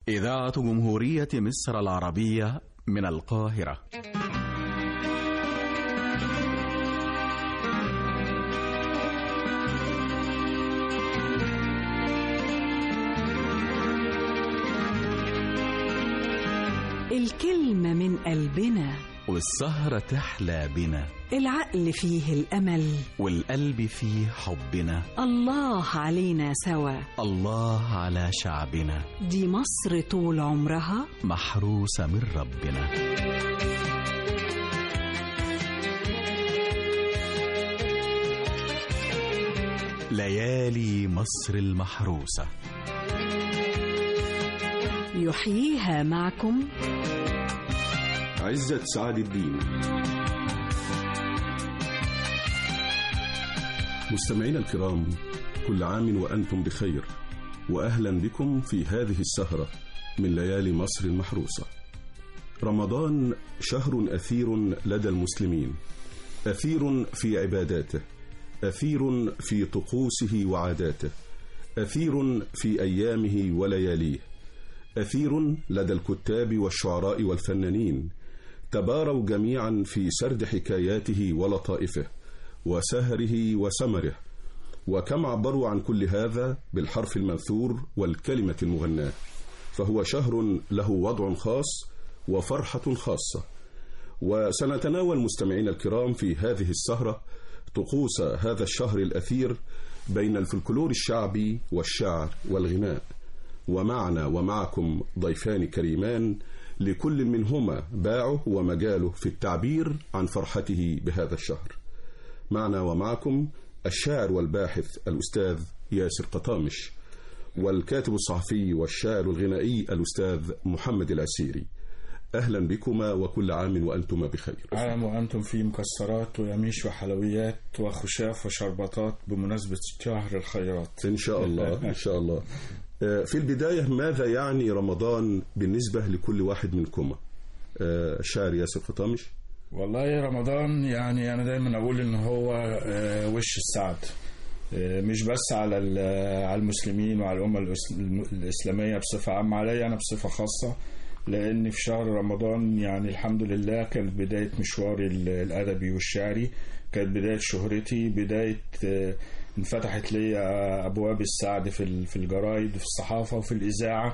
إذاعة جمهورية مصر العربية من القاهرة الكلمة من قلبنا والسهرة تحلى بنا العقل فيه الأمل والقلب فيه حبنا الله علينا سوا الله على شعبنا دي مصر طول عمرها محروسة من ربنا ليالي مصر المحروسة يحييها معكم عزت سعد الدين مستمعينا الكرام كل عام وأنتم بخير وأهلا بكم في هذه السهرة من ليالي مصر المحروسة رمضان شهر أثير لدى المسلمين أثير في عباداته أثير في طقوسه وعاداته أثير في أيامه ولياليه أثير لدى الكتاب والشعراء والفنانين تباروا جميعا في سرد حكاياته ولطائفه وسهره وسمره وكم عبروا عن كل هذا بالحرف المنثور والكلمة المغناة فهو شهر له وضع خاص وفرحة خاصة وسنتناول مستمعينا الكرام في هذه السهرة طقوس هذا الشهر الأثير بين الفلكلور الشعبي والشعر والغناء ومعنا ومعكم ضيفان كريمان لكل منهما باعه ومجاله في التعبير عن فرحته بهذا الشهر معنا ومعكم الشاعر والباحث الأستاذ ياسر قطامش والكاتب الصحفي والشاعر الغنائي الأستاذ محمد العسيري أهلا بكما وكل عام وأنتما بخير عام وأنتم في مكسرات ويميش وحلويات وخشاف وشربطات بمناسبة شهر الخيرات إن شاء الله إن شاء الله في البداية ماذا يعني رمضان بالنسبة لكل واحد منكما الشاعر ياسر قطامش والله رمضان يعني أنا دايما أقول إن هو وش السعد مش بس على على المسلمين وعلى الأمة الإسلامية بصفة عامة عليا أنا بصفة خاصة لأن في شهر رمضان يعني الحمد لله كانت بداية مشواري الأدبي والشعري كانت بداية شهرتي بداية انفتحت لي أبواب السعد في في الجرايد وفي الصحافة وفي الإذاعة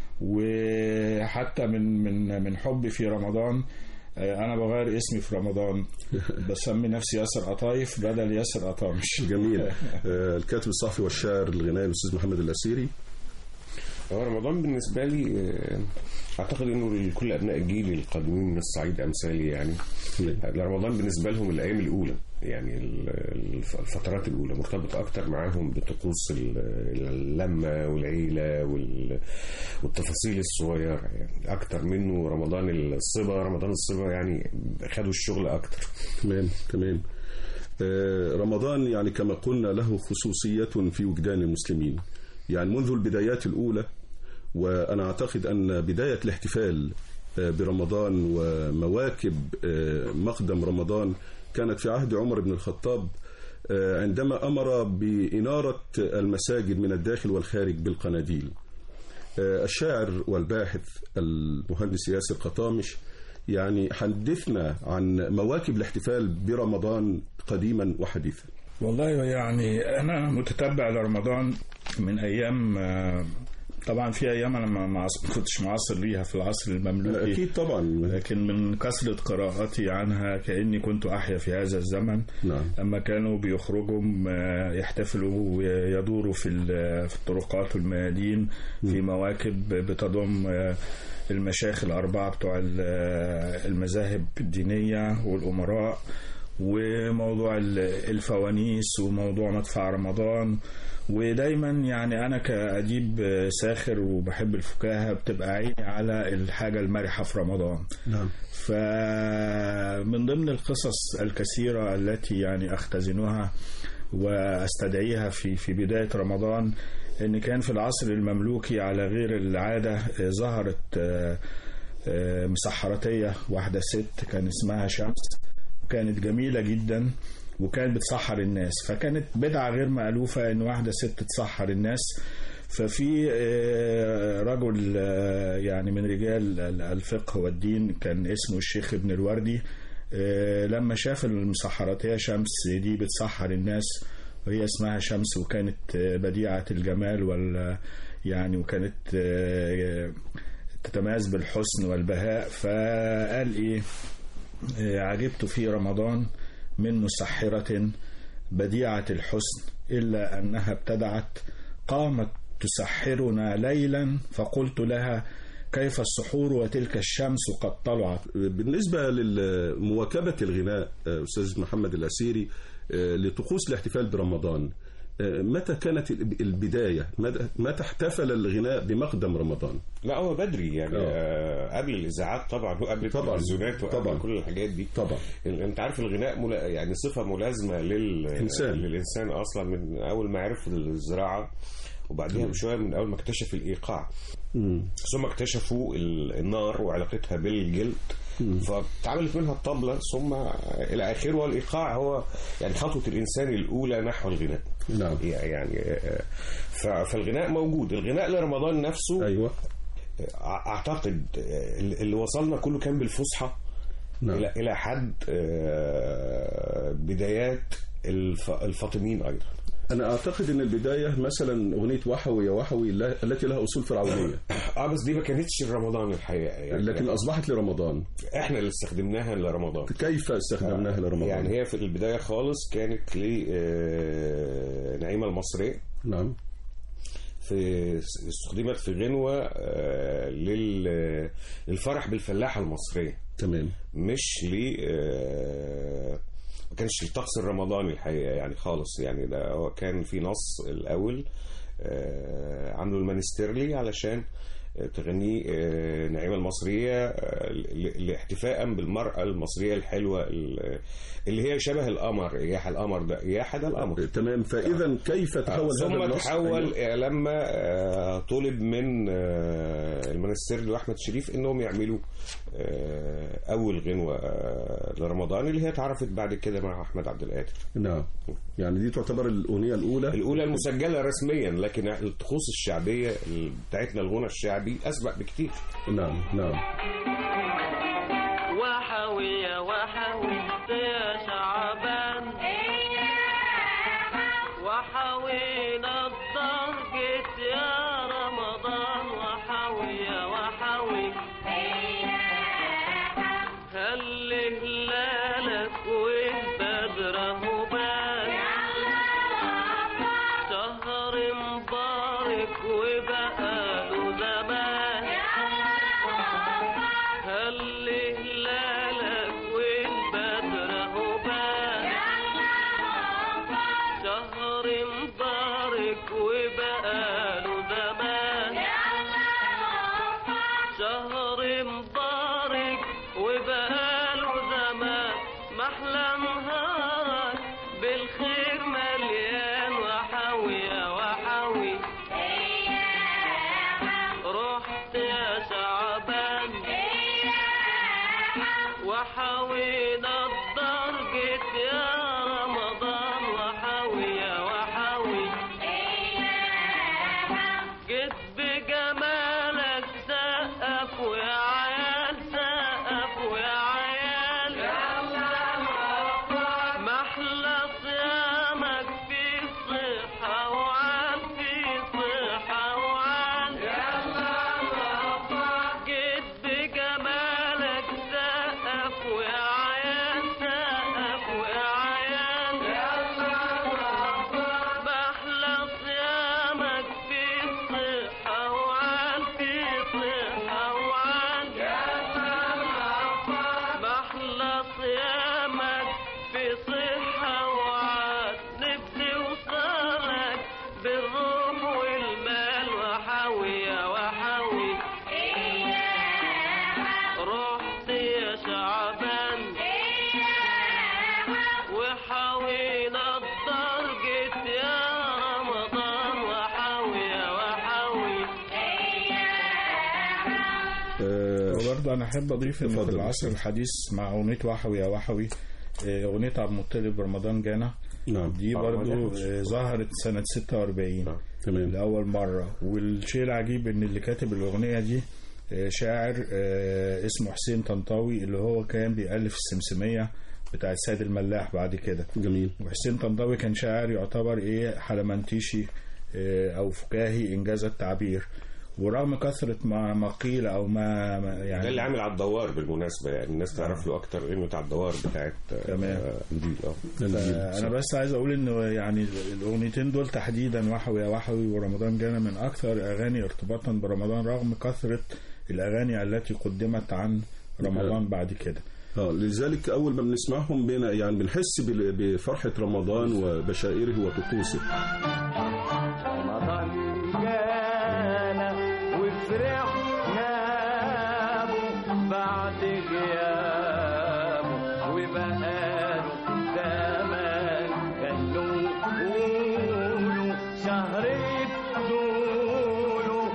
وحتى من من من حبي في رمضان انا بغير اسمي في رمضان بسمي نفسي ياسر قطايف بدل ياسر قطامش جميل الكاتب الصحفي والشاعر الغنائي الاستاذ محمد العسيري هو رمضان بالنسبة لي أعتقد أنه لكل أبناء الجيل القادمين من الصعيد أمثالي يعني رمضان بالنسبة لهم الأيام الأولى يعني الفترات الأولى مرتبطة أكتر معاهم بطقوس اللمة والعيلة والتفاصيل الصغيرة يعني أكتر منه رمضان الصبا رمضان الصبا يعني خدوا الشغل أكتر تمام تمام رمضان يعني كما قلنا له خصوصية في وجدان المسلمين يعني منذ البدايات الأولى وأنا أعتقد أن بداية الاحتفال برمضان ومواكب مقدم رمضان كانت في عهد عمر بن الخطاب عندما أمر بإنارة المساجد من الداخل والخارج بالقناديل الشاعر والباحث المهندس ياسر قطامش يعني حدثنا عن مواكب الاحتفال برمضان قديما وحديثا والله يعني أنا متتبع لرمضان من أيام طبعا في ايام انا ما كنتش معاصر ليها في العصر المملوكي اكيد طبعا لكن من كثره قراءاتي عنها كاني كنت احيا في هذا الزمن نعم. اما كانوا بيخرجوا يحتفلوا ويدوروا في في الطرقات والميادين في مواكب بتضم المشايخ الاربعه بتوع المذاهب الدينيه والامراء وموضوع الفوانيس وموضوع مدفع رمضان ودايما يعني انا كاديب ساخر وبحب الفكاهه بتبقى عيني على الحاجه المرحه في رمضان نعم فمن ضمن القصص الكثيره التي يعني اختزنها واستدعيها في في بدايه رمضان ان كان في العصر المملوكي على غير العاده ظهرت مسحرتيه واحده ست كان اسمها شمس كانت جميله جدا وكانت بتسحر الناس فكانت بدعة غير مألوفة ان واحدة ست تسحر الناس ففي آه، رجل آه، يعني من رجال ال- الفقه والدين كان اسمه الشيخ ابن الوردي آه، لما شاف المسحرات هي شمس دي بتسحر الناس وهي اسمها شمس وكانت آه، بديعة الجمال وال يعني وكانت آه، تتميز بالحسن والبهاء فقال ايه آه، عجبت في رمضان من مسحرة بديعة الحسن إلا أنها ابتدعت قامت تسحرنا ليلا فقلت لها كيف السحور وتلك الشمس قد طلعت بالنسبة لمواكبة الغناء آه، أستاذ محمد الأسيري آه، لطقوس الاحتفال برمضان آه، متى كانت الب- البداية متى- متى احتفل الغناء بمقدم رمضان لا هو بدري يعني آه. آه قبل الاذاعات طبعا وقبل طبعاً. التلفزيونات وقبل طبعاً. كل الحاجات دي طبعا ال- انت عارف الغناء ملا... يعني صفه ملازمه لل... إنسان. للانسان اصلا من اول ما عرف الزراعه وبعدها بشويه من اول ما اكتشف الايقاع ثم اكتشفوا ال- النار وعلاقتها بالجلد فاتعملت منها الطبلة ثم إلى آخره والإيقاع هو يعني خطوة الإنسان الأولى نحو الغناء نعم يعني آه، ف- فالغناء موجود الغناء لرمضان نفسه أيوة آه، أعتقد آه، اللي وصلنا كله كان بالفصحى نعم إلى إلى حد آه، بدايات الف- الفاطميين أيضا أنا أعتقد أن البداية مثلا أغنية وحوي يا وحوي لا- التي لها أصول فرعونية اه بس دي ما كانتش رمضان الحقيقه يعني لكن أصبحت لرمضان احنا اللي استخدمناها لرمضان كيف استخدمناها لرمضان يعني هي في البدايه خالص كانت لنعيمه المصريه نعم في استخدمت في غنوه آه، لل- للفرح بالفلاحه المصريه تمام مش ل آه، ما كانش الطقس الرمضاني الحقيقه يعني خالص يعني ده هو كان في نص الاول آه، عامله المانستيرلي علشان آه، تغنيه آه، نعيمه المصريه آه، ل- لاحتفاء بالمراه المصريه الحلوه ال- اللي هي شبه القمر اياح القمر ده اياح ده القمر تمام فإذا كيف تحول هذا ثم النص تحول أيوة. آه، لما آه، طلب من آه، المنستير واحمد شريف انهم يعملوا آه، اول غنوه آه، لرمضان اللي هي اتعرفت بعد كده مع احمد عبد القادر نعم يعني دي تعتبر الأغنية الأولى الاولى المسجله رسميا لكن الطقوس الشعبيه بتاعتنا الغنى الشعبي اسبق بكتير نعم نعم وحوي يا وحوي يا شعبان وحوينا الضرقة يا رمضان وحوي يا وحوي خلي هلالك والبدر هبان شهر مبارك وبقاله زمان خلي هلالك والبدر هبان شهر مبارك وبقاله زمان شهر مبارك وبقاله زمان محلى نهارك بالخير مليان وحوي يا وحوي رحت يا شعبان وحوينا الدرجة يا رمضان وحوي يا وحوي جيت بجمالك سقف ويا عيال سقف ويا عيال محلى صيامك في صحة وعال في صحة وعال جيت بجمالك سقف ويا عيال سقف ويا عيال محلى صيامك في صحة وعال في صحة وعال محلى صيامك في صحة وعاد نفسي وصالك بالروح والمال وحوي يا وحوي رحت يا شعبان وحوينا الدرجة يا رمضان وحوي يا وحوي آه، وبرضه انا احب اضيف ان في اتفضل. العصر الحديث مع اغنيه وحوي يا وحوي آه، اغنيه عبد المطلب رمضان جانا نعم دي آه، برضو ما آه، ظهرت سنة 46 آه. تمام لأول مرة والشيء العجيب إن اللي كاتب الأغنية دي آه، شاعر آه، اسمه حسين طنطاوي اللي هو كان بيألف السمسمية بتاع السيد الملاح بعد كده جميل وحسين طنطاوي كان شاعر يعتبر ايه حلمنتيشي آه، او فكاهي انجاز التعبير ورغم كثرة ما ما قيل او ما ما ده اللي يعني عامل على الدوار بالمناسبة يعني الناس تعرف له أكتر قيمة على الدوار بتاعت آه، تمام. آه، دي اه آه، انا بس عايز اقول انه يعني الاغنيتين دول تحديدا وحوي يا وحوي ورمضان جانا من اكثر الاغاني ارتباطا برمضان رغم كثرة الاغاني التي قدمت عن رمضان بعد كده اه لذلك اول ما بنسمعهم بين يعني بنحس بال- بفرحه رمضان وبشائره وطقوسه رمضان جانا وفرحنا به بعد غيابه وبقاله زمان كانوا قولوا شهر بدوله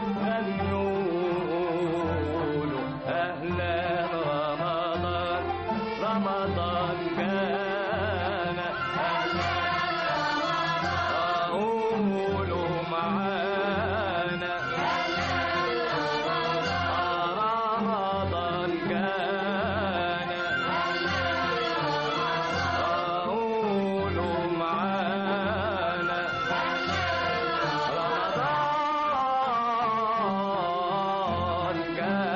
غنوا له اهلا رمضان رمضان جانا قولوا معانا رمضان جانا قولوا معانا رمضان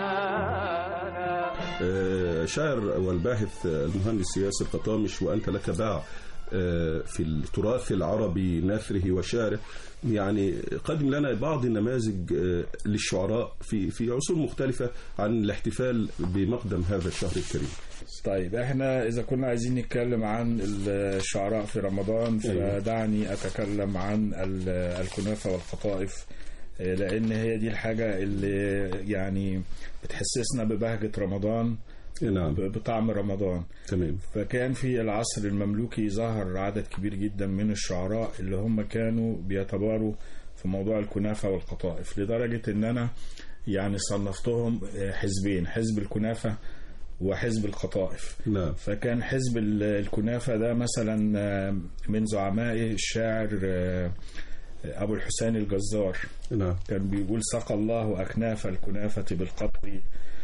جانا آه، شاعر والباحث آه، المهندس ياسر قطامش وأنت لك باع آه، في التراث العربي نثره وشعره يعني قدم لنا بعض النماذج آه، للشعراء في في عصور مختلفة عن الاحتفال بمقدم هذا الشهر الكريم طيب احنا اذا كنا عايزين نتكلم عن الشعراء في رمضان أيوة. فدعني اتكلم عن ال- الكنافه والقطائف آه، لان هي دي الحاجه اللي يعني بتحسسنا ببهجه رمضان نعم ب- بطعم رمضان تمام فكان في العصر المملوكي ظهر عدد كبير جدا من الشعراء اللي هم كانوا بيتباروا في موضوع الكنافة والقطائف لدرجة ان انا يعني صنفتهم آه، حزبين حزب الكنافة وحزب القطائف نعم فكان حزب ال- الكنافة ده مثلا آه، من زعمائه الشاعر آه، أبو الحسين الجزار نعم كان بيقول سقى الله أكناف الكنافة بالقطر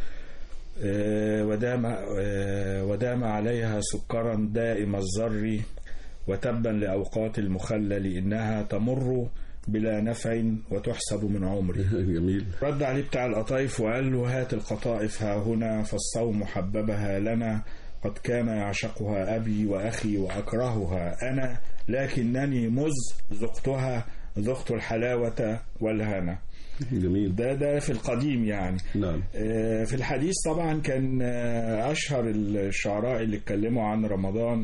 آه، ودام آه، ودام عليها سكرا دائم الزر وتبا لأوقات المخلل إنها تمر بلا نفع وتحسب من عمري جميل رد عليه بتاع القطايف وقال له هات القطائف ها هنا فالصوم حببها لنا قد كان يعشقها أبي وأخي وأكرهها أنا لكنني مذ ذقتها ذقت الحلاوة والهنا جميل ده ده في القديم يعني نعم آه، في الحديث طبعا كان آه، أشهر الشعراء اللي اتكلموا عن رمضان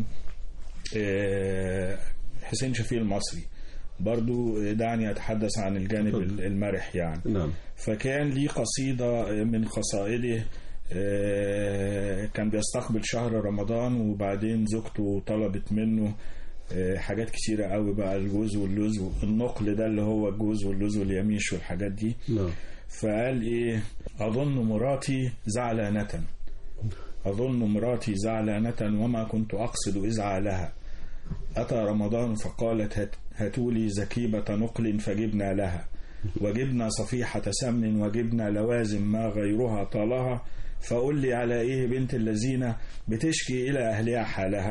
آه، حسين شفيق المصري برضو دعني أتحدث عن الجانب اتفضل. المرح يعني نعم فكان ليه قصيدة من قصائده آه، كان بيستقبل شهر رمضان وبعدين زوجته طلبت منه آه، حاجات كتيرة قوي بقى الجوز واللوز النقل ده اللي هو الجوز واللوز واليميش والحاجات دي نعم فقال ايه اظن مراتي زعلانة اظن مراتي زعلانة وما كنت اقصد ازعالها اتى رمضان فقالت هات هاتولي زكيبة نقل فجبنا لها وجبنا صفيحة سمن وجبنا لوازم ما غيرها طالها فقل لي على ايه بنت الذين بتشكي الى اهلها حالها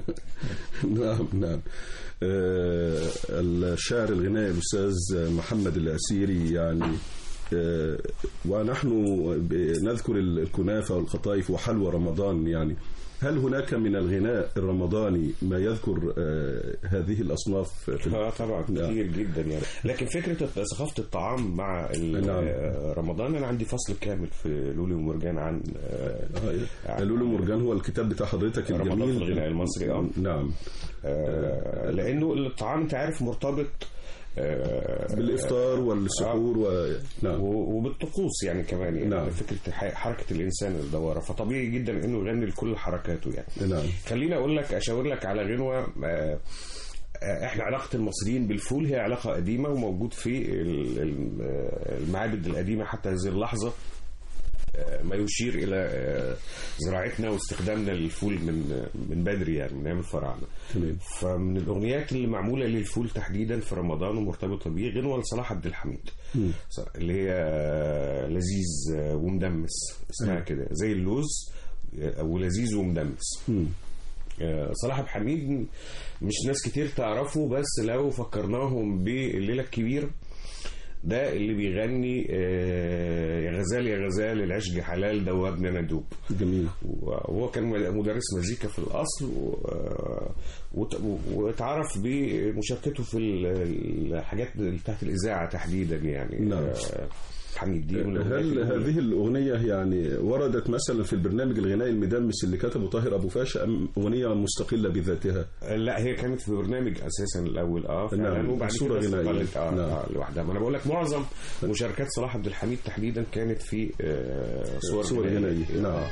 نعم نعم آه، الشاعر الغنائي الأستاذ محمد العسيري يعني آه، ونحن نذكر الكنافة والقطايف وحلوى رمضان يعني هل هناك من الغناء الرمضاني ما يذكر آه، هذه الأصناف في اه طبعا نعم. كتير جدا يعني لكن فكره ثقافه الطعام مع ال- نعم. آه، رمضان انا عندي فصل كامل في لولي ومرجان عن آه، آه، لولو مرجان هو الكتاب بتاع حضرتك رمضان الجميل في الغناء المصري اه نعم آه، لانه الطعام انت عارف مرتبط آه، بالإفطار والسحور و... نعم و- وبالطقوس يعني كمان يعني نعم. فكره ح- حركه الانسان الدواره فطبيعي جدا انه يغني لكل حركاته يعني نعم خليني اقول لك اشاور لك على غنوه آه، آه، احنا علاقه المصريين بالفول هي علاقه قديمه وموجود في ال- ال- آه، المعابد القديمه حتى هذه اللحظه آه، ما يشير الى آه، زراعتنا واستخدامنا للفول من من بدري يعني من ايام الفراعنه تمام فمن الاغنيات اللي معموله للفول تحديدا في رمضان ومرتبطه بيه غنوه لصلاح عبد الحميد اللي هي آه، لذيذ آه، ومدمس اسمها كده زي اللوز آه، ولذيذ ومدمس آه، صلاح عبد الحميد مش ناس كتير تعرفه بس لو فكرناهم بالليله الكبيره ده اللي بيغني آه، يا غزال يا غزال العشق حلال دوبنا ندوب جميل وهو كان مدرس مزيكا في الاصل و- وت- واتعرف بمشاركته في ال- الحاجات اللي تحت الاذاعه تحديدا يعني نعم. آه، حميد دي من الأغنيات هل الأولى. هذه الأغنية يعني وردت مثلا في البرنامج الغنائي المدمس اللي كتبه طاهر أبو فاشا أم أغنية مستقلة بذاتها؟ لا هي كانت في برنامج اساسا الاول اه فعلا نعم، وبعد صورة كده غنائية. استقلت اه, نعم. آه لوحدها ما انا بقول لك معظم مشاركات صلاح عبد الحميد تحديدا كانت في آه صور, صور غنائية نعم آه.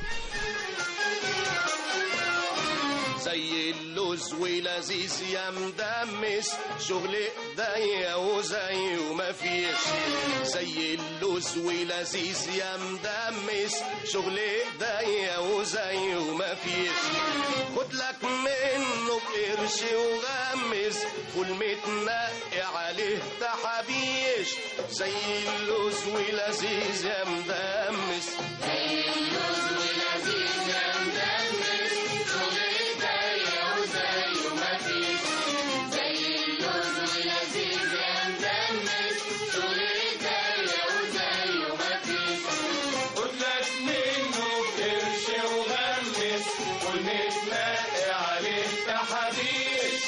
زي اللوز ولذيذ يا مدمس شغل ايديا وزي وما فيش زي اللوز ولذيذ يا مدمس شغل ايديا وزي وما فيش خد لك منه بقرش وغمس فول متنقي عليه تحابيش زي اللوز ولذيذ يا مدمس خد لك منه قرش وغمس والمتنقي عليه تحابيش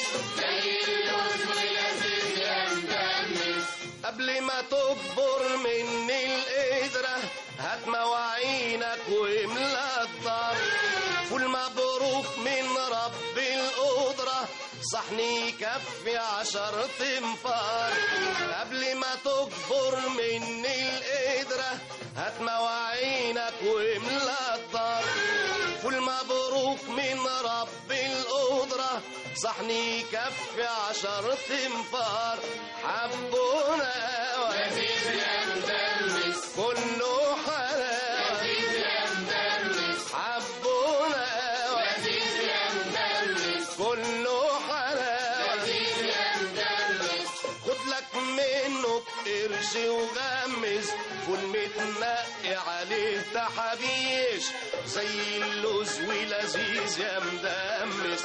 قبل ما تكبر مني القدرة هات مواعينك واملى الدار فول مبروك من رب القدرة صحني يكفي عشر تنفار قبل ما تكبر مني القدرة هات مواعينك واملى الدار فول مبروك من رب القدرة صحني يكفي عشر تنفار حبونا وزيز يا مدمس كله حلاوة حبونا وزيز يا مدمس كله حلاوة خد لك منه بقرش وغمس فول متنقي عليه تحابيش زي اللوز ولذيذ يا مدمس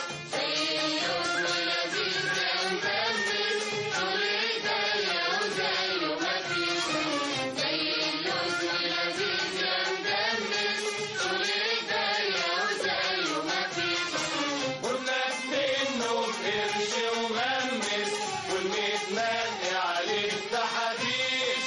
خد لك منه بقرش وغمس فول متنقي عليه تحابيش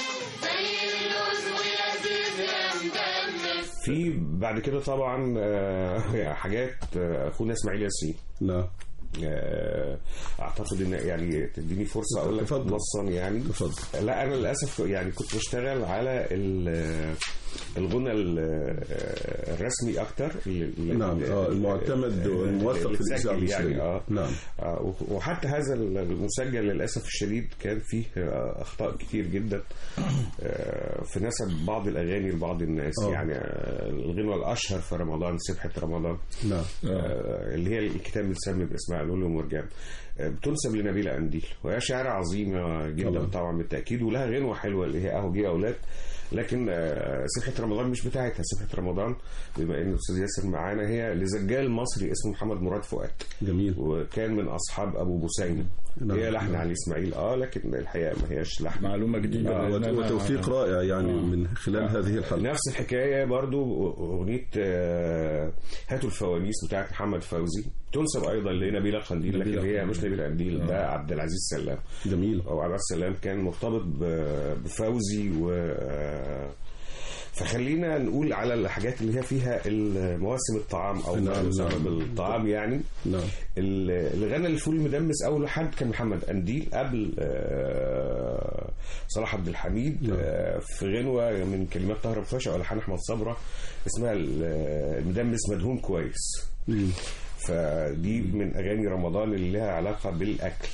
في بعد كده طبعا آه، حاجات آه، اخونا اسماعيل ياسين نعم آه، اعتقد ان يعني تديني فرصه اقول لك تفضل. نصا يعني تفضل. لا انا للاسف يعني كنت بشتغل على ال- الغنى ال- الرسمي اكتر ال- نعم اه المعتمد والموثق في الإذاعة المسجل يعني المصرية اه نعم آه، وحتى هذا المسجل للاسف الشديد كان فيه آه، اخطاء كتير جدا آه، في نسب بعض الاغاني لبعض الناس آه. يعني آه، الغنوه الاشهر في رمضان سبحه رمضان نعم آه، اللي هي الكتاب المسمى باسمها لولو ومرجان آه، بتنسب لنبيلة قنديل وهي شاعرة عظيمة جدا طبعا. طبعا, بالتأكيد ولها غنوة حلوة اللي هي أهو جه أولاد لكن آه، سبحة رمضان مش بتاعتها سبحة رمضان بما ان الاستاذ ياسر معانا هي لزجال مصري اسمه محمد مراد فؤاد جميل وكان من اصحاب ابو بوسينه نعم. هي لحن علي اسماعيل اه لكن الحقيقه ما هياش لحن معلومة جديدة آه، لأن أنا- وتوفيق رائع يعني من خلال هذه الحلقة نفس الحكايه برضو اغنيه آه، هاتوا الفوانيس بتاعت محمد فوزي تنسب ايضا لنبيله قنديل لكن نبيلة هي قنديل. مش نبيله قنديل ده عبد العزيز سلام جميل او عبد العزيز سلام كان مرتبط ب- بفوزي و آه، فخلينا نقول على الحاجات اللي هي فيها مواسم الطعام او ما نعم، يسمى نعم. بالطعام يعني نعم ال- اللي غنى الفول المدمس اول حد كان محمد قنديل قبل آه، صلاح عبد الحميد آه، في غنوه من كلمات طاهر أبو فاشا والحان احمد صبره اسمها ال- المدمس مدهون كويس مم. فدي من اغاني رمضان اللي لها علاقه بالاكل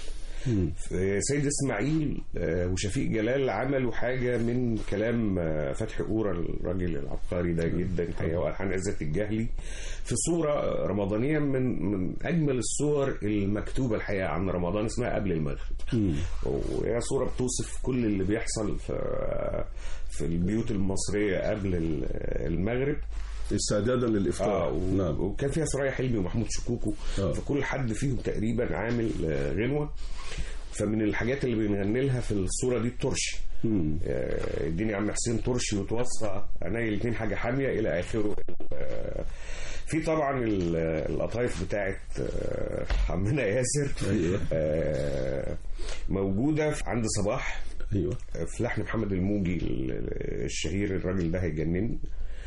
مم. سيد اسماعيل آه، وشفيق جلال عملوا حاجه من كلام آه، فتحي قوره الراجل العبقري ده جدا الحقيقه والحان عزت الجهلي في صوره رمضانيه من من اجمل الصور المكتوبه الحقيقه عن رمضان اسمها قبل المغرب مم. وهي صوره بتوصف كل اللي بيحصل في في البيوت المصريه قبل ال- المغرب استعدادا للافطار اه و... نعم وكان فيها سرايا حلمي ومحمود شكوكو آه. فكل حد فيهم تقريبا عامل آه، غنوه فمن الحاجات اللي بنغني لها في الصوره دي الترشي مم. آه، اديني يا عم حسين ترشي وتوصى عيني الاثنين حاجه حاميه الى اخره آه، في طبعا ال- القطايف بتاعت آه، عمنا ياسر أيوة. آه، موجوده عند صباح ايوه في لحن محمد الموجي الشهير الراجل ده هيجنني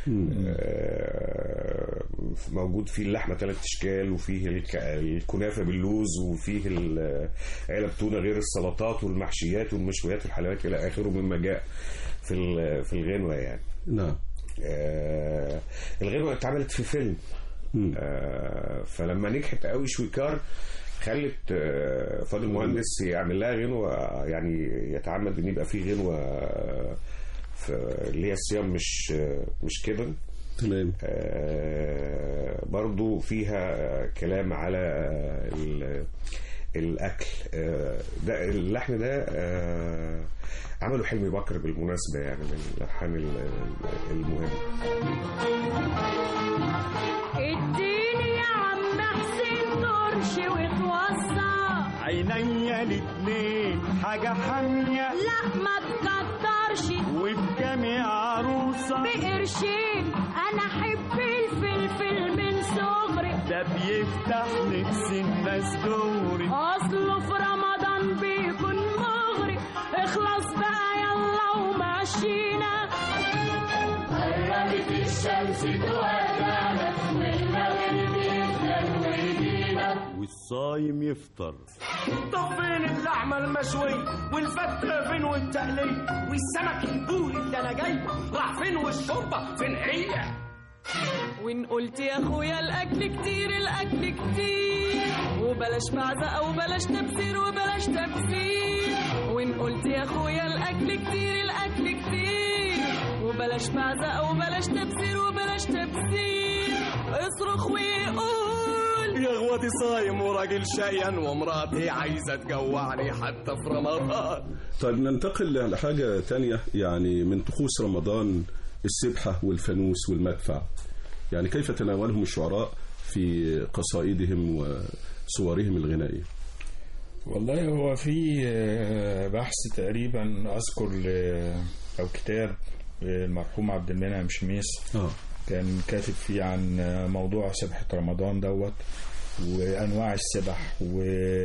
آه، موجود فيه اللحمه ثلاث اشكال وفيه الك- الكنافه باللوز وفيه ال- علب تونه غير السلطات والمحشيات والمشويات والحلويات الى اخره مما جاء في ال- في الغنوه يعني نعم آه، الغنوه اتعملت في فيلم مم. آه، فلما نجحت قوي شويكار خلت آه، فاضل مهندس يعمل لها غنوه يعني يتعمد ان يبقى في غنوه آه، في اللي هي الصيام مش آه، مش كده تمام آه، برضو فيها آه، كلام على آه، ال- الاكل آه، ده اللحن ده آه، عمله حلمي بكر بالمناسبه يعني من الالحان ال- المهمه اديني يا عم حسين ترشي وتوصى عينيا الاتنين حاجة حامية لا ما تكترش وبكام يا عروسة بقرشين انا احب الفلفل من صغري ده بيفتح نفس الناس دوري اصله في رمضان بيكون مغري اخلص بقى يلا ومشينا قربت الشمس تودعنا والمغرب يفضل ويجينا والصايم يفطر طب فين اللحمة المشوية والفتة فين والتقلية والسمك البوري اللي انا جاي راح فين والشوربة فين هي وان قلت يا اخويا الاكل كتير الاكل كتير وبلاش بعزقه وبلاش تبذير وبلاش تبذير وان قلت يا اخويا الاكل كتير الاكل كتير وبلاش بعزقه وبلاش تبذير وبلاش تبذير اصرخ وقول يا غواتي صايم وراجل شقيان ومراتي عايزة تجوعني حتى في رمضان طيب ننتقل لحاجة تانية يعني من طقوس رمضان السبحة والفانوس والمدفع يعني كيف تناولهم الشعراء في قصائدهم وصورهم الغنائية والله هو في آه، بحث تقريبا اذكر ل- او كتاب آه، المرحوم عبد المنعم شميس اه كان كاتب فيه عن آه، موضوع سبحة رمضان دوت وانواع السبح و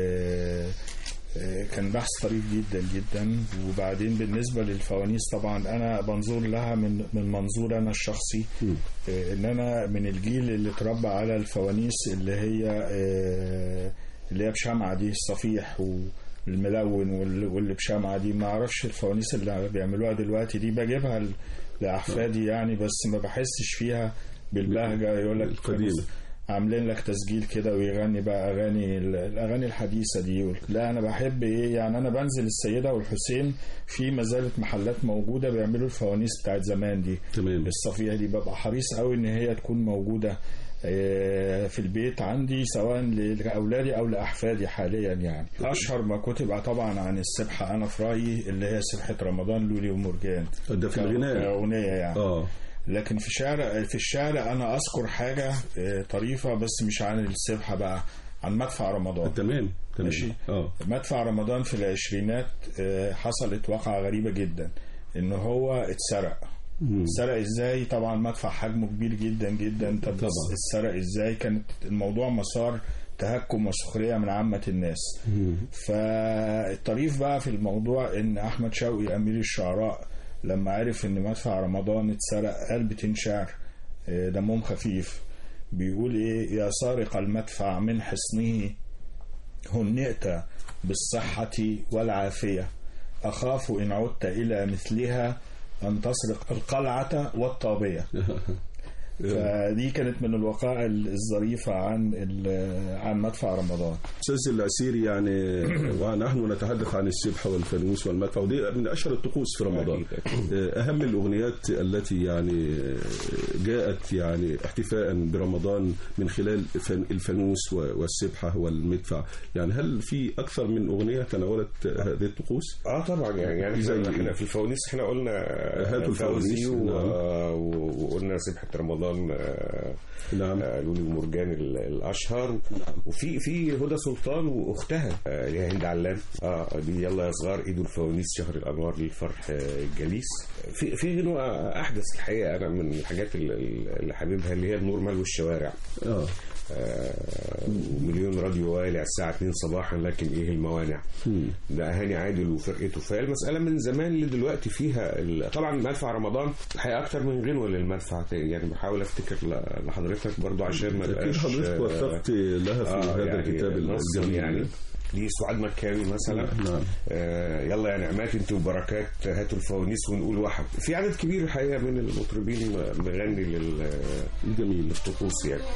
آه، كان بحث طريف جدا جدا وبعدين بالنسبه للفوانيس طبعا انا بنظر لها من من منظور انا الشخصي آه، ان انا من الجيل اللي اتربى على الفوانيس اللي هي آه، اللي هي بشمعة دي الصفيح والملون وال- واللي بشمعة دي ما اعرفش الفوانيس اللي بيعملوها دلوقتي دي بجيبها ل- لاحفادي يعني بس ما بحسش فيها بالبهجه يقول لك القديمة. عاملين لك تسجيل كده ويغني بقى اغاني ال- الاغاني الحديثه دي لا انا بحب ايه يعني انا بنزل السيده والحسين في ما زالت محلات موجوده بيعملوا الفوانيس بتاعت زمان دي تمام الصفيح دي ببقى حريص قوي ان هي تكون موجوده آه، في البيت عندي سواء لاولادي او لاحفادي حاليا يعني اشهر ما كتب طبعا عن السبحه انا في رايي اللي هي سبحه رمضان لولي ومرجان ده في الغناء كاغنيه يعني اه لكن في شعر في الشعر انا اذكر حاجه آه، طريفه بس مش عن السبحه بقى عن مدفع رمضان تمام تمام ماشي. اه مدفع رمضان في العشرينات آه، حصلت واقعة غريبة جدا ان هو اتسرق مم. اتسرق ازاي طبعا مدفع حجمه كبير جدا جدا طب طبعا. اتسرق ازاي كانت الموضوع مسار تهكم وسخرية من عامة الناس مم. فالطريف بقى في الموضوع ان احمد شوقي امير الشعراء لما عرف ان مدفع رمضان اتسرق قال بيتين شعر آه، دمهم خفيف بيقول ايه يا سارق المدفع من حصنه هنئت بالصحة والعافية أخاف إن عدت إلى مثلها أن تسرق القلعة والطابية فدي كانت من الوقائع الظريفة عن ال- عن مدفع رمضان استاذ العسيري يعني ونحن نتحدث عن السبحه والفانوس والمدفع ودي من اشهر الطقوس في رمضان أكيد، أكيد. اهم الاغنيات التي يعني جاءت يعني احتفاء برمضان من خلال فن- الفانوس والسبحه والمدفع يعني هل في اكثر من اغنيه تناولت هذه الطقوس؟ اه طبعا يعني يعني زي احنا إيه؟ احنا في الفوانيس احنا قلنا هاتوا الفوانيس، فوزي و- نعم. و- وقلنا سبحه رمضان آه، نعم آه، لولي ومرجان ال- الاشهر وفي في هدى سلطان واختها آه، اللي هي هند علام اه دي يلا يا صغار ايدوا الفوانيس شهر الانوار للفرح آه، الجليس في في غنوه احدث الحقيقه انا من الحاجات ال- ال- اللي حبيبها اللي هي النور ملو الشوارع اه آه، ومليون راديو والع الساعة 2 صباحا لكن ايه الموانع ده هاني عادل وفرقته فالمسألة من زمان لدلوقتي فيها ال- طبعا مدفع رمضان الحقيقة أكتر من غنوة للمدفع يعني بحاول أفتكر ل- لحضرتك برضو عشان ما اكيد بقاش حضرتك آه، وثقت لها في آه، هذا يعني الكتاب نصاً الجميل يعني دي سعاد مكاوي مثلا نعم. آه يلا يا نعمات انت وبركات هاتوا الفوانيس ونقول وحب في عدد كبير الحقيقه من المطربين مغني لل- جميل للطقوس يعني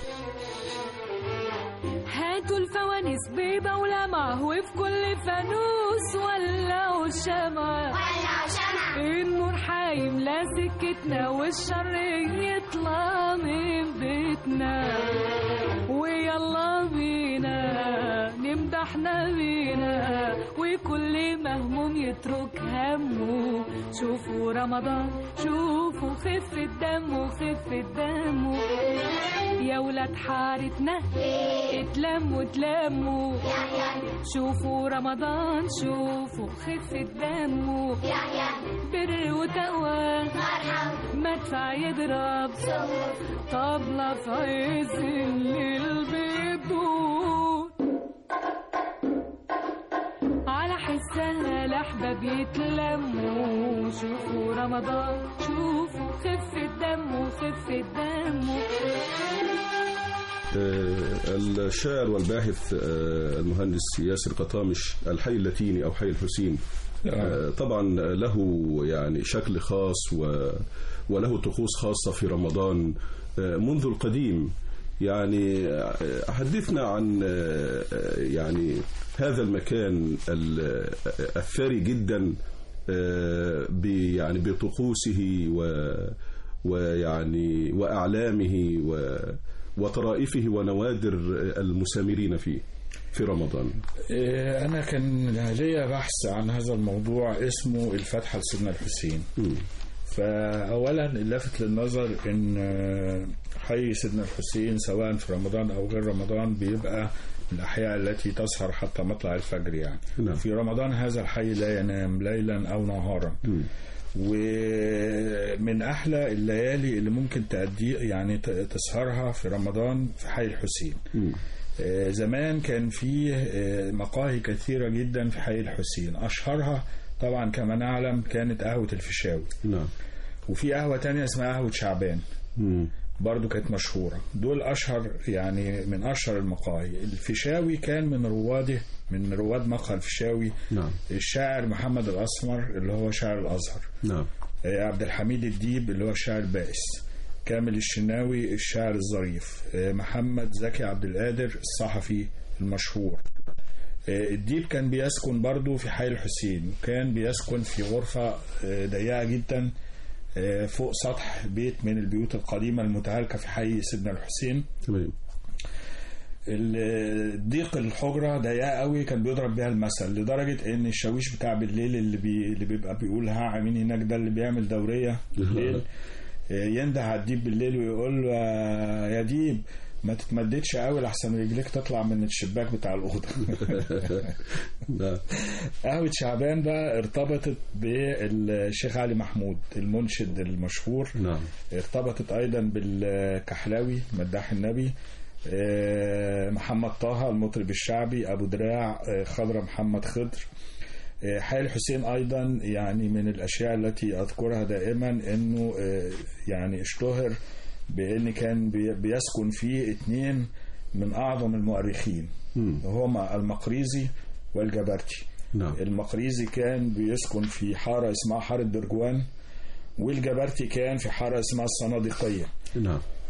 هاتوا الفوانيس بيضة ولمعة وفي كل فانوس ولعوا الشمعة ولعوا شمعة النور هيملى سكتنا والشر يطلع من بيتنا ويلا بينا نمدح نبينا وكل مهموم يترك همه شوفوا رمضان شوفوا خفة دمه خفة دمه يا ولاد حارتنا اتلموا اتلموا شوفوا رمضان شوفوا خفة دمه بر وتقوى مدفع يضرب طبلة في عز الليل بتدور على حسها الأحباب يتلموا شوفوا رمضان شوفوا خفة دمه خفة دمه آه، الشاعر والباحث آه، المهندس ياسر قطامش الحي اللاتيني او حي الحسين آه، طبعا له يعني شكل خاص و وله طقوس خاصة في رمضان آه، منذ القديم يعني آه، حدثنا عن آه، آه، يعني هذا المكان ال- الثري جدا آه، ب- يعني بطقوسه و ويعني وأعلامه و وطرائفه ونوادر المسامرين فيه في رمضان إيه، أنا كان ليا بحث عن هذا الموضوع اسمه الفتحة لسيدنا الحسين مم. فأولا اللافت للنظر إن آه، حي سيدنا الحسين سواء في رمضان أو غير رمضان بيبقى من الأحياء التي تسهر حتى مطلع الفجر يعني نعم. في رمضان هذا الحي لا ينام ليلا أو نهارا مم. ومن أحلى الليالي اللي ممكن تأدي يعني ت- تسهرها في رمضان في حي الحسين مم. آه، زمان كان فيه آه، مقاهي كثيرة جدا في حي الحسين أشهرها طبعا كما نعلم كانت قهوة الفيشاوي نعم وفي قهوة تانية اسمها قهوة شعبان مم. برضو كانت مشهورة دول أشهر يعني من أشهر المقاهي الفيشاوي كان من رواده من رواد مقهى الفيشاوي نعم الشاعر محمد الأسمر اللي هو شاعر الأزهر نعم آه، عبد الحميد الديب اللي هو الشاعر البائس كامل الشناوي الشاعر الظريف آه، محمد زكي عبد القادر الصحفي المشهور آه، الديب كان بيسكن برضو في حي الحسين وكان بيسكن في غرفة آه، ضيقة جدا آه، فوق سطح بيت من البيوت القديمة المتهالكة في حي سيدنا الحسين تمام ال- ضيق الحجرة ضيقة قوي كان بيضرب بيها المثل لدرجة ان الشاويش بتاع بالليل اللي, بي اللي بيبقى بيقول ها عمين هناك ده اللي بيعمل دورية بالليل آه، ينده على الديب بالليل ويقول له آه، يا ديب ما تتمددش قوي لحسن رجليك تطلع من الشباك بتاع الأوضة نعم قهوة شعبان بقى ارتبطت بالشيخ علي محمود المنشد المشهور نعم ارتبطت ايضا بالكحلاوي مداح النبي آه، محمد طه المطرب الشعبي ابو دراع آه، خضرة محمد خضر آه، حي الحسين ايضا يعني من الاشياء التي اذكرها دائما انه آه، يعني اشتهر بان كان بي- بيسكن فيه اثنين من اعظم المؤرخين مم. هما المقريزي والجبرتي نعم المقريزي كان بيسكن في حارة اسمها حارة درجوان والجبرتي كان في حارة اسمها الصناديقية نعم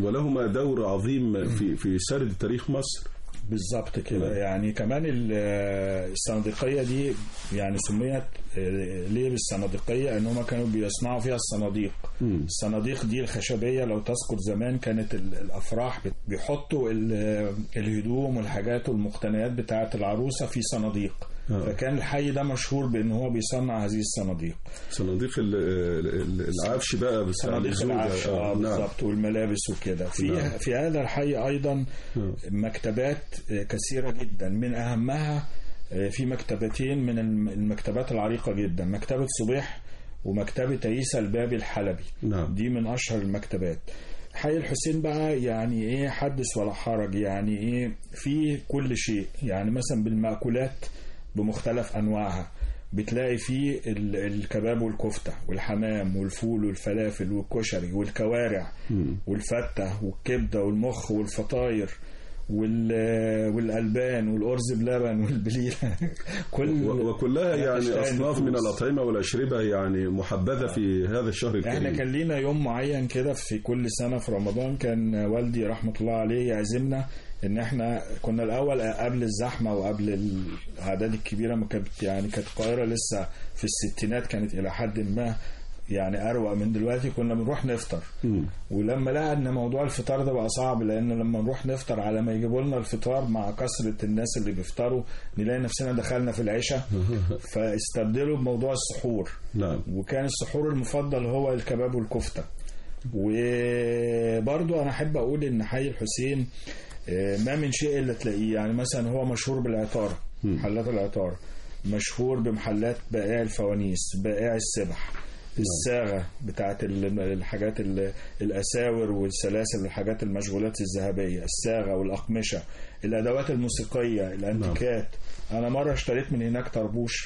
ولهما دور عظيم في في سرد تاريخ مصر بالظبط كده نعم. يعني كمان ال- الصناديقيه دي يعني سميت آه، ليه بالصناديقيه ان هم كانوا بيصنعوا فيها الصناديق مم. الصناديق دي الخشبيه لو تذكر زمان كانت ال- الافراح بت- بيحطوا ال- الهدوم والحاجات والمقتنيات بتاعه العروسه في صناديق آه. فكان الحي ده مشهور بان هو بيصنع هذه الصناديق صناديق ال- ال- العفش بقى بتاع صناديق الزوجة. العفش اه نعم. بالظبط والملابس وكده في نعم. في هذا الحي ايضا نعم. مكتبات آه، كثيره جدا من اهمها آه، في مكتبتين من الم- المكتبات العريقه جدا مكتبه صبيح ومكتبه عيسى البابي الحلبي نعم. دي من اشهر المكتبات حي الحسين بقى يعني ايه حدث ولا حرج يعني ايه في كل شيء يعني مثلا بالمأكولات بمختلف انواعها بتلاقي فيه ال- الكباب والكفته والحمام والفول والفلافل والكشري والكوارع والفته والكبده والمخ والفطاير وال- والالبان والارز بلبن والبليله كل و- وكلها يعني أشكال أصناف من النفوس. الأطعمة والأشربة يعني محبذة في هذا الشهر احنا الكريم كان لينا يوم معين كده في كل سنه في رمضان كان والدي رحمه الله عليه يعزمنا ان احنا كنا الاول قبل الزحمه وقبل الاعداد الكبيره ما كانت يعني كانت القاهره لسه في الستينات كانت الى حد ما يعني اروق من دلوقتي كنا بنروح نفطر مم. ولما لقى ان موضوع الفطار ده بقى صعب لان لما نروح نفطر على ما يجيبوا لنا الفطار مع كثره الناس اللي بيفطروا نلاقي نفسنا دخلنا في العشاء فاستبدلوا بموضوع السحور نعم وكان السحور المفضل هو الكباب والكفته وبرضو انا احب اقول ان حي الحسين آه، ما من شيء الا تلاقيه يعني مثلا هو مشهور بالعطاره محلات العطاره مشهور بمحلات بائع الفوانيس بائع السبح الصاغه بتاعت ال- الحاجات ال- الاساور والسلاسل والحاجات المشغولات الذهبيه الصاغه والاقمشه الادوات الموسيقيه الانتيكات انا مره اشتريت من هناك طربوش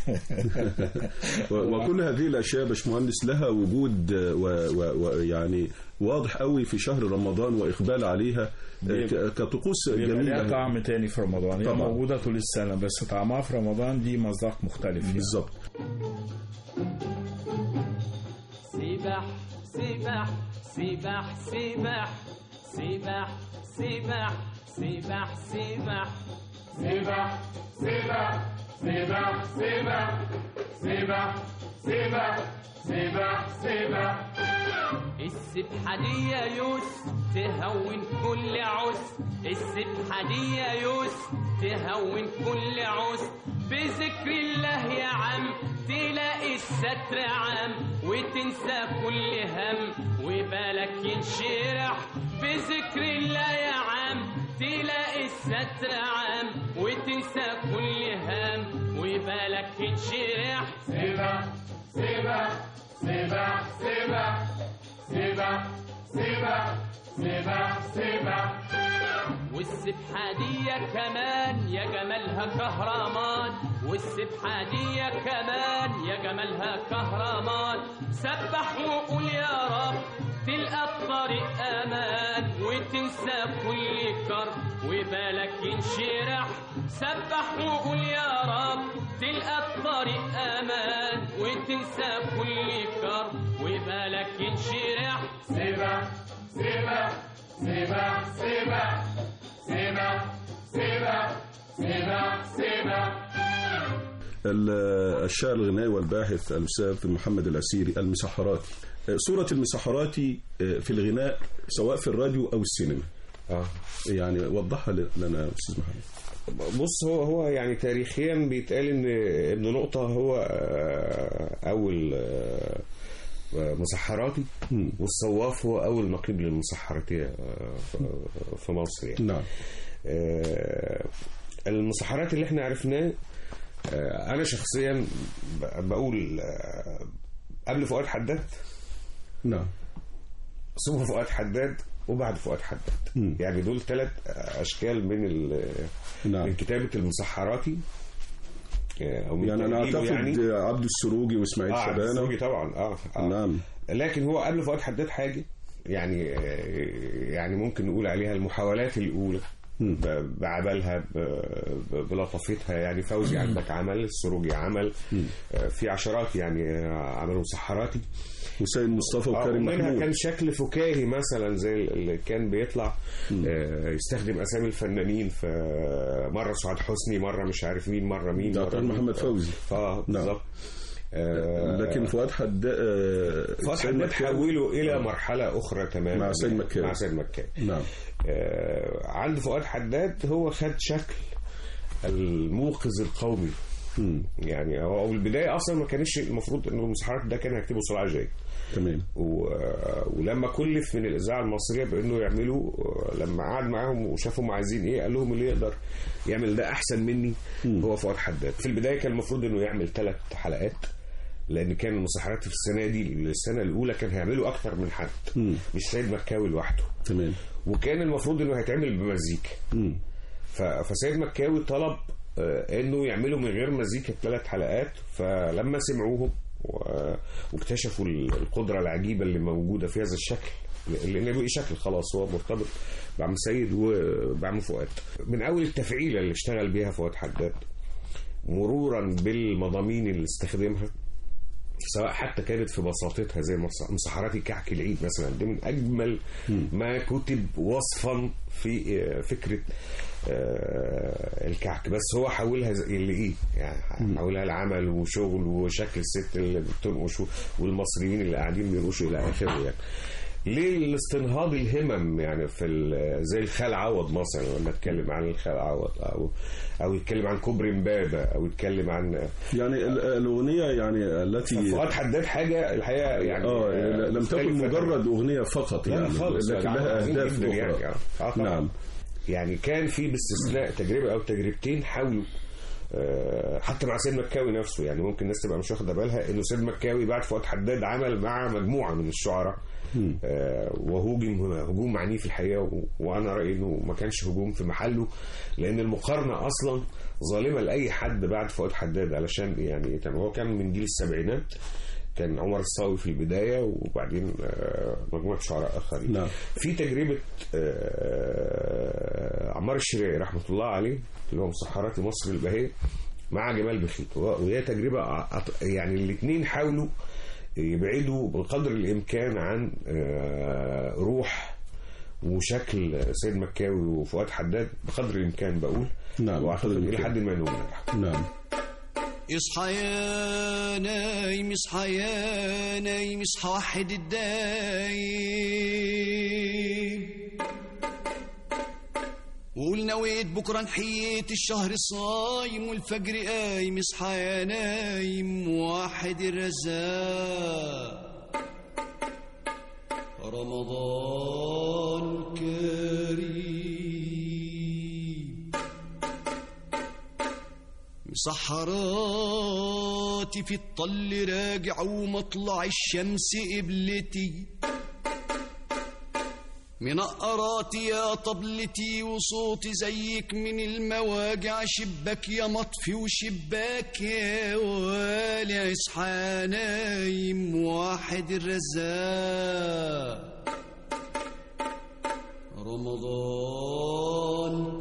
و- وكل هذه الاشياء يا باشمهندس لها وجود ويعني واضح قوي في شهر رمضان واقبال عليها بيبقى- ك- كطقوس بيبقى ليها جميله طعم تاني في رمضان هي طبعا. موجودة طول السنة بس طعمها في رمضان دي مذاق مختلف يعني. بالظبط سبح سبح سبح سبح سبح سبح سبح سبح سبح سبح سبح سبح سبح سبح سبح سبح السبحة دي يا يوس تهون كل عس السبحة دي يا يوس تهون كل عس بذكر الله يا عم تلاقي الستر عام وتنسى كل هم وبالك ينشرح بذكر الله يا عم تلاقي الستر عام وتنسى كل هم وبالك ينشرح سبح سبح سبح سبح سبح سبح سبح سبح والسبحة دي كمان يا جمالها كهرمان والسبحة دي كمان يا جمالها كهرمان سبح وقول يا رب تلقى الطريق امان وتنسى كل كرب وبالك ينشرح سبح وقول يا رب تلقى الطريق امان وتنسى كل كرب وبالك ينشرح سبح سبح سبح سبح سبح سبح سبح سبح ال- الشاعر الغنائي والباحث الاستاذ محمد العسيري المسحراتي صورة المسحراتي في الغناء سواء في الراديو او السينما اه يعني وضحها لنا يا استاذ محمد بص هو هو يعني تاريخيا بيتقال ان ابن نقطه هو آه، اول آه، مسحراتي والصواف هو اول نقيب للمسحراتيه آه، ف- في مصر يعني نعم آه، المسحرات اللي احنا عرفناه آه، انا شخصيا ب- بقول آه، قبل فؤاد حداد نعم ثم فؤاد حداد وبعد فؤاد حداد مم. يعني دول ثلاث اشكال من ال- نعم من كتابه المسحراتي آه، او من يعني انا تأليفه اعتقد عبد السروجي واسماعيل اه عبد شبانه السوقي طبعا اه, آه. نعم لكن هو قبل فؤاد حداد حاجه يعني آه، يعني ممكن نقول عليها المحاولات الاولى مم. ب- بعملها ب- ب- بلطفتها يعني فوزي عندك عمل السروجي عمل آه، في عشرات يعني آه، عملوا مسحراتي وسيد مصطفى وكريم منها محمود كان شكل فكاهي مثلا زي اللي كان بيطلع آه، يستخدم اسامي الفنانين في مره سعاد حسني مره مش عارف مين مره مين ده مرة كان مين. محمد فوزي. اه نعم. بالظبط آه، لكن فؤاد حداد آه، فؤاد سيد حداد مكاوي- حوله الى مرحله اخرى تماما مع سيد مكاوي. مع سيد مكاوي نعم آه، عند فؤاد حداد هو خد شكل الموقظ القومي مم. يعني هو البدايه اصلا ما كانش المفروض انه المسحرات ده كان هيكتبه صلاح جاي تمام و... ولما كلف من الاذاعه المصريه بانه يعملوا لما قعد معاهم وشافهم عايزين ايه قال لهم اللي يقدر يعمل ده احسن مني هو فؤاد حداد في البدايه كان المفروض انه يعمل ثلاث حلقات لان كان المسحرات في السنه دي السنه الاولى كان هيعملوا اكتر من حد مم. مش سيد مكاوي لوحده تمام وكان المفروض انه هيتعمل بمزيكا مم. ف- فسيد مكاوي طلب آه، انه يعملوا من غير مزيكا ثلاث حلقات فلما سمعوهم و- واكتشفوا ال- القدره العجيبه اللي موجوده في هذا الشكل لان بقي شكل خلاص هو مرتبط بعم سيد وبعم فؤاد من اول التفعيله اللي اشتغل بيها فؤاد حداد مرورا بالمضامين اللي استخدمها سواء حتى كانت في بساطتها زي مص- مسحراتي كعك العيد مثلا دي من اجمل ما كتب وصفا في آه، فكره آه، الكعك بس هو حولها زي اللي ايه يعني حولها لعمل وشغل وشكل الست اللي بتنقش والمصريين اللي قاعدين بيرقشوا الى اخره يعني ليه الاستنهاض الهمم يعني في ال- زي الخال عوض مثلا لما اتكلم عن الخال عوض او او يتكلم عن كوبري امبابه او يتكلم عن يعني ال- الاغنيه يعني التي فؤاد حداد حاجه الحقيقه يعني اه لم تكن مختلفة مجرد اغنيه فقط لا يعني خالص لكن لا، لها عظيم اهداف جداً يعني. اخرى آه، طبعاً. نعم يعني كان في باستثناء تجربه او تجربتين حاولوا آه، حتى مع سيد مكاوي نفسه يعني ممكن الناس تبقى مش واخده بالها انه سيد مكاوي بعد فؤاد حداد عمل مع مجموعه من الشعراء آه، وهوجم هجوم عنيف الحقيقه و- وانا رايي انه ما كانش هجوم في محله لان المقارنه اصلا ظالمه لاي حد بعد فؤاد حداد علشان يعني كان هو كان من جيل السبعينات كان عمر الصاوي في البدايه وبعدين آه، مجموعه شعراء اخرين نعم. في تجربه آه، عمار الشريعي رحمه الله عليه اللي هو مسحرات مصر البهيه مع جمال بخيت و- وهي تجربه أط- يعني الاثنين حاولوا يبعدوا بقدر الامكان عن آه، روح وشكل سيد مكاوي وفؤاد حداد بقدر الامكان بقول نعم، واعتقد بقدر الى الإمكان. حد ما انهم نجحوا نعم اصحى يا نايم اصحى يا نايم اصحى وحد الدايم وقول نويت بكره نحيت الشهر الصايم والفجر قايم اصحى يا نايم واحد الرزاق رمضان كريم مسحراتي في الطل راجع ومطلع الشمس قبلتي منقراتي يا طبلتي وصوتي زيك من المواجع شباك يا مطفي وشباك يا والي اصحى نايم واحد الرزاق رمضان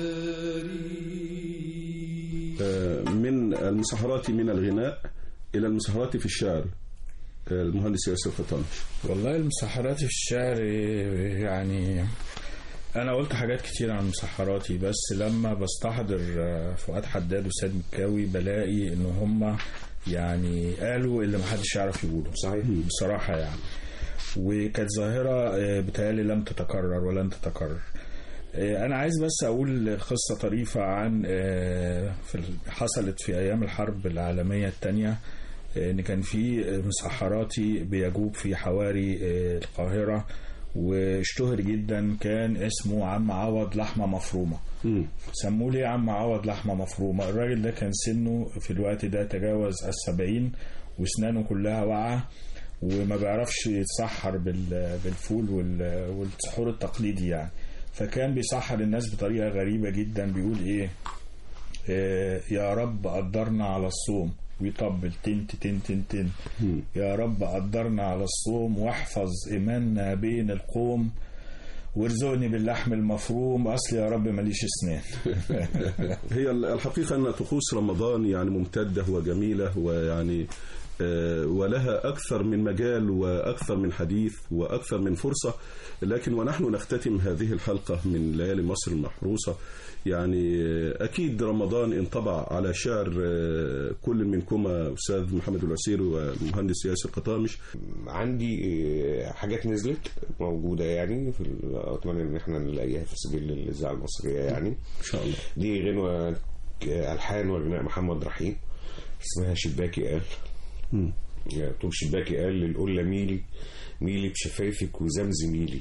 كريم آه، من المسحرات من الغناء الى المسحرات في الشعر آه، المهندس ياسر فطنش والله المسحرات في الشعر يعني انا قلت حاجات كتير عن مسحراتي بس لما بستحضر آه، فؤاد حداد وسيد مكاوي بلاقي ان هم يعني قالوا اللي محدش يعرف يقوله صحيح بصراحة يعني وكانت ظاهرة آه، بتهيألي لم تتكرر ولن تتكرر آه، أنا عايز بس أقول قصة طريفة عن آه، في ال- حصلت في أيام الحرب العالمية الثانية إن كان في مسحراتي بيجوب في حواري آه، القاهرة واشتهر جدا كان اسمه عم عوض لحمة مفرومة سموه ليه عم عوض لحمة مفرومة الراجل ده كان سنه في الوقت ده تجاوز السبعين واسنانه كلها واقعة وما بيعرفش يتسحر بال- بالفول وال- والسحور التقليدي يعني فكان بيسحر الناس بطريقة غريبة جدا بيقول ايه آه، يا رب قدرنا على الصوم ويطبل تنت تنت تنت تن يا رب قدرنا على الصوم واحفظ إيماننا بين القوم وارزقني باللحم المفروم أصل يا رب ماليش أسنان هي الحقيقة أن طقوس رمضان يعني ممتدة وجميلة ويعني آه، ولها أكثر من مجال وأكثر من حديث وأكثر من فرصة لكن ونحن نختتم هذه الحلقة من ليالي مصر المحروسة يعني آه، أكيد رمضان انطبع على شعر آه، كل منكما أستاذ محمد العسيري والمهندس ياسر قطامش عندي آه، حاجات نزلت موجودة يعني في ال- أتمنى إن احنا نلاقيها في سبيل الإذاعة المصرية يعني إن شاء الله دي غنوة آه، ألحان وغناء محمد رحيم اسمها شباكي قال مم. يعني طول شباكي قال للقلة ميلي ميلي بشفايفك وزمزميلي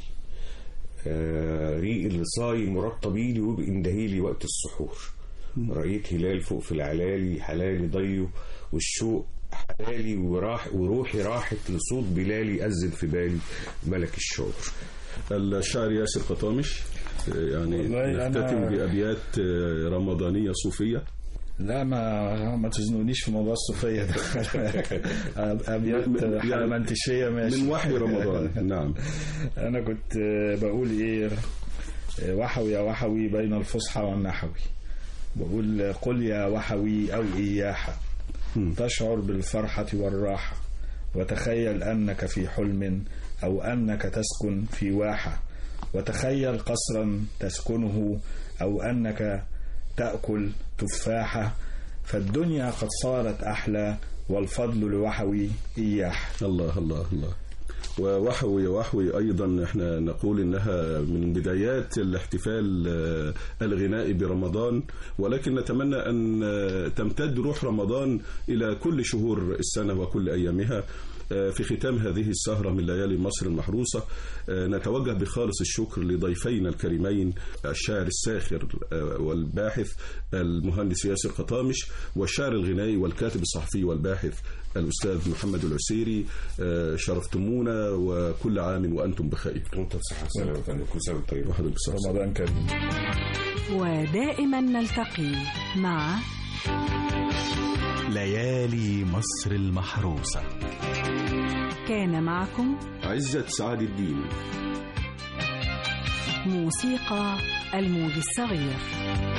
آه ريق اللي صايم مرطبيلي وبإندهيلي وقت السحور رأيت هلال فوق في العلالي حلالي ضيه والشوق حلالي وراح وروحي راحت لصوت بلالي أذن في بالي ملك الشعور الشاعر ياسر قطامش آه، يعني والله أنا- نختتم بأبيات آه، رمضانية صوفية لا ما ما تزنونيش في موضوع الصوفية ده أبيات يعني حلمنتشية ماشي من وحي رمضان نعم أنا كنت آه، بقول إيه آه، وحوي يا وحوي بين الفصحى والنحوي بقول آه، قل يا وحوي أو إياحة تشعر بالفرحة والراحة وتخيل أنك في حلم أو أنك تسكن في واحة وتخيل قصرا تسكنه أو أنك تأكل تفاحة فالدنيا قد صارت أحلى والفضل لوحوي إياح الله الله الله ووحوي وحوي أيضا احنا نقول إنها من بدايات الاحتفال آه، الغنائي برمضان ولكن نتمنى أن آه، تمتد روح رمضان إلى كل شهور السنة وكل أيامها آه، في ختام هذه السهرة من ليالي مصر المحروسة آه، نتوجه بخالص الشكر لضيفينا الكريمين الشاعر الساخر آه، والباحث المهندس ياسر قطامش والشاعر الغنائي والكاتب الصحفي والباحث الأستاذ محمد العسيري آه، شرفتمونا وكل عام وأنتم بخير وانت بصحة وسلامة يا فندم كل سنة وانت طيب وحضرتك بصحة رمضان كريم ودائما نلتقي مع ليالي مصر المحروسة كان معكم عزة سعد الدين موسيقى الموج الصغير